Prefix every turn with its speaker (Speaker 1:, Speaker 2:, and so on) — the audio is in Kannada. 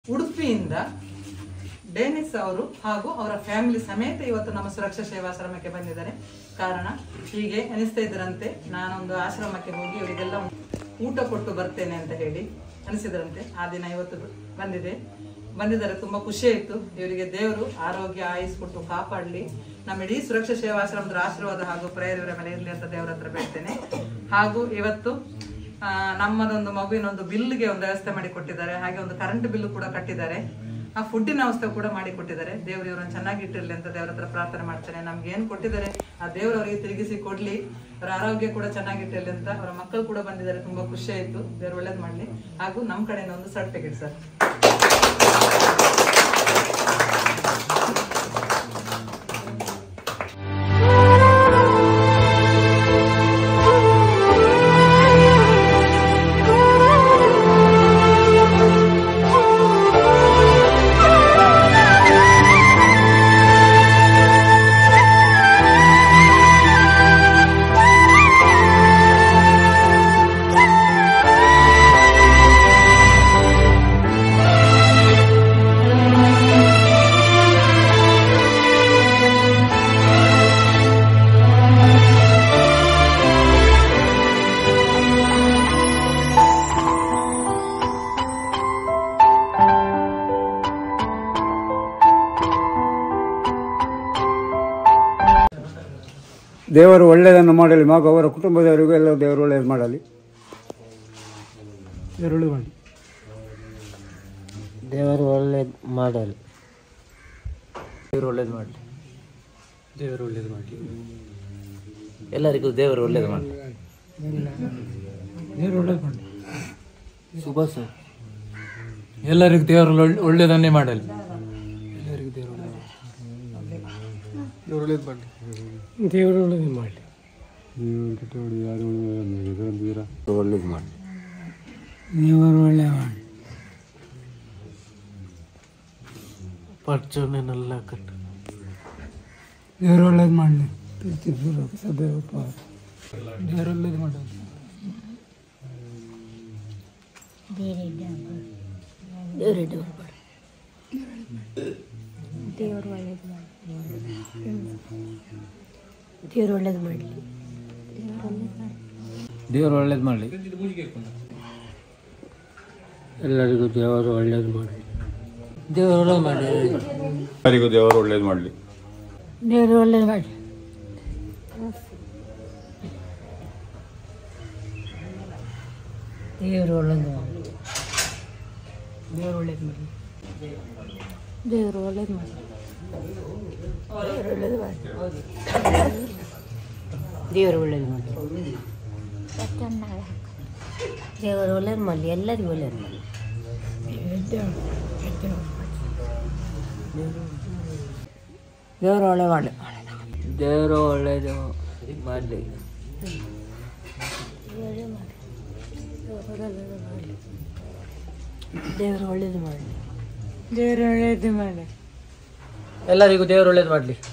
Speaker 1: ಉಡುಪಿಯಿಂದ ಡೇನಿಸ್ ಅವರು ಹಾಗೂ ಅವರ ಫ್ಯಾಮಿಲಿ ಸಮೇತ ಇವತ್ತು ನಮ್ಮ ಸುರಕ್ಷಾ ಸೇವಾಶ್ರಮಕ್ಕೆ ಬಂದಿದ್ದಾರೆ ಕಾರಣ ಹೀಗೆ ಅನಿಸ್ತಾ ಇದ್ದರಂತೆ ನಾನೊಂದು ಆಶ್ರಮಕ್ಕೆ ಹೋಗಿ ಇವರಿಗೆಲ್ಲ ಒಂದು ಊಟ ಕೊಟ್ಟು ಬರ್ತೇನೆ ಅಂತ ಹೇಳಿ ಅನಿಸಿದ್ರಂತೆ ಆ ದಿನ ಇವತ್ತು ಬಂದಿದೆ ಬಂದಿದ್ದಾರೆ ತುಂಬಾ ಖುಷಿ ಆಯ್ತು ಇವರಿಗೆ ದೇವರು ಆರೋಗ್ಯ ಆಯುಸ್ ಕೊಟ್ಟು ಕಾಪಾಡಲಿ ನಮ್ಮ ಇಡೀ ಸುರಕ್ಷಾ ಸೇವಾಶ್ರಮದ ಆಶೀರ್ವಾದ ಹಾಗೂ ಪ್ರೇಯರ್ ಇವರ ಮೇಲೆ ಇರಲಿ ಅಂತ ದೇವರ ಹತ್ರ ಬೇಡ್ತೇನೆ ಹಾಗೂ ಇವತ್ತು ಆ, ನಮ್ಮದೊಂದು ಮಗುವಿನೊಂದು ಬಿಲ್ಗೆ ಒಂದು ವ್ಯವಸ್ಥೆ ಮಾಡಿ ಕೊಟ್ಟಿದ್ದಾರೆ ಹಾಗೆ ಒಂದು ಕರೆಂಟ್ ಬಿಲ್ ಕೂಡ ಕಟ್ಟಿದ್ದಾರೆ ಆ ಫುಡ್ಡಿನ ವ್ಯವಸ್ಥೆ ಕೂಡ ಮಾಡಿ ಕೊಟ್ಟಿದ್ದಾರೆ ದೇವರು ಇವರನ್ನು ಚೆನ್ನಾಗಿ ಇಟ್ಟಿರಲಿ ಅಂತ ದೇವರ ಹತ್ರ ಪ್ರಾರ್ಥನೆ ಮಾಡ್ತೇನೆ ನಮ್ಗೆ ಏನ್ ಕೊಟ್ಟಿದ್ದಾರೆ ಆ ದೇವರು ಅವರಿಗೆ ತಿರುಗಿಸಿ ಕೊಡ್ಲಿ ಅವರ ಆರೋಗ್ಯ ಕೂಡ ಚೆನ್ನಾಗಿಟ್ಟಿರಲಿ ಅಂತ ಅವರ ಮಕ್ಕಳು ಕೂಡ ಬಂದಿದ್ದಾರೆ ತುಂಬಾ ಖುಷಿ ಆಯ್ತು ದೇವರು ಒಳ್ಳೇದು ಮಾಡ್ಲಿ ಹಾಗೂ ನಮ್ಮ ಕಡೆಯಿಂದ ಒಂದು ಸರ್ಟಿಫಿಕೇಟ್ ಸರ್
Speaker 2: ದೇವರು ಒಳ್ಳೆಯದನ್ನು ಮಾಡಲಿ ಮಗು ಅವರ ಕುಟುಂಬದವರಿಗೂ ಎಲ್ಲ ದೇವರು ಒಳ್ಳೆಯದು ಮಾಡಲಿ ದೇವರು ಒಳ್ಳೆಯದು ಮಾಡಲಿ
Speaker 3: ದೇವರು ಒಳ್ಳೇದು ಮಾಡಲಿ
Speaker 4: ದೇವರು ಒಳ್ಳೇದು ಮಾಡಲಿ
Speaker 2: ದೇವರು ಒಳ್ಳೆಯದು ಮಾಡಲಿ
Speaker 4: ಎಲ್ಲರಿಗೂ ದೇವರು ಒಳ್ಳೇದು ಮಾಡಲಿ
Speaker 2: ದೇವರು ಒಳ್ಳೆಯದು ಮಾಡಲಿ
Speaker 3: ಶುಭ ಸರ್
Speaker 5: ಎಲ್ಲರಿಗೂ ದೇವರು ಒಳ್ಳೆ- ಒಳ್ಳೆಯದನ್ನೇ ಮಾಡಲಿ
Speaker 2: ದೇವರು ಒಳ್ಳೆಯದು ಮಾಡಲಿ
Speaker 3: ಒಳ್ಳೇದು ಮಾಡಲಿ
Speaker 2: ದೇವರು ಒಳ್ಳೆಯ ಮಾಡಿ
Speaker 3: ಪರ್ಚನೆಲ್ಲ ಕಟ್ಟು
Speaker 2: ದೇವರು ಒಳ್ಳೇದು ಮಾಡಲಿ ಸದೇವಪ್ಪ ದೇವರು ಒಳ್ಳೇದು ಮಾಡಲಿ
Speaker 6: ದೇವರು ಒಳ್ಳೇದು ಮಾಡಿ ದೇವರು ಒಳ್ಳೇದು ಮಾಡಲಿ
Speaker 5: ದೇವರು ಒಳ್ಳೇದು ಮಾಡಲಿ
Speaker 3: ಎಲ್ಲರಿಗೂ ದೇವರು ಒಳ್ಳೇದು ಮಾಡಲಿ
Speaker 5: ದೇವರು ಒಳ್ಳೇದು ಮಾಡಿ
Speaker 7: ಎಲ್ಲರಿಗೂ ದೇವರು ಒಳ್ಳೇದು ಮಾಡಲಿ
Speaker 6: ದೇವರು ಒಳ್ಳೇದು ಮಾಡಿ ದೇವರು ಒಳ್ಳೇದು ಮಾಡಿ ದೇವರು ಒಳ್ಳೇದು ಮಾಡಿ ದೇವರು ಒಳ್ಳೇದು ಮಾಡಿ ದೇವರು ಒಳ್ಳೇದು ಮಾಡಿ ದೇವರು ಒಳ್ಳೇದು ಮಾಡಿ ದೇವರು ಒಳ್ಳೇದು ಮಾಡಲಿ ಎಲ್ಲರಿಗೂ ಒಳ್ಳೇದು ಮಾಡಲಿ ದೇವರು ಒಳ್ಳೆ ಮಾಡಿ
Speaker 3: ದೇವರು ಒಳ್ಳೇದು ಮಾಡಲಿ
Speaker 6: ದೇವರು ಒಳ್ಳೇದು ಮಾಡಿ ದೇವರು ಒಳ್ಳೇದು ಮಾಡಿ
Speaker 4: ಎಲ್ಲರಿಗೂ ದೇವರು ಒಳ್ಳೇದು ಮಾಡಲಿ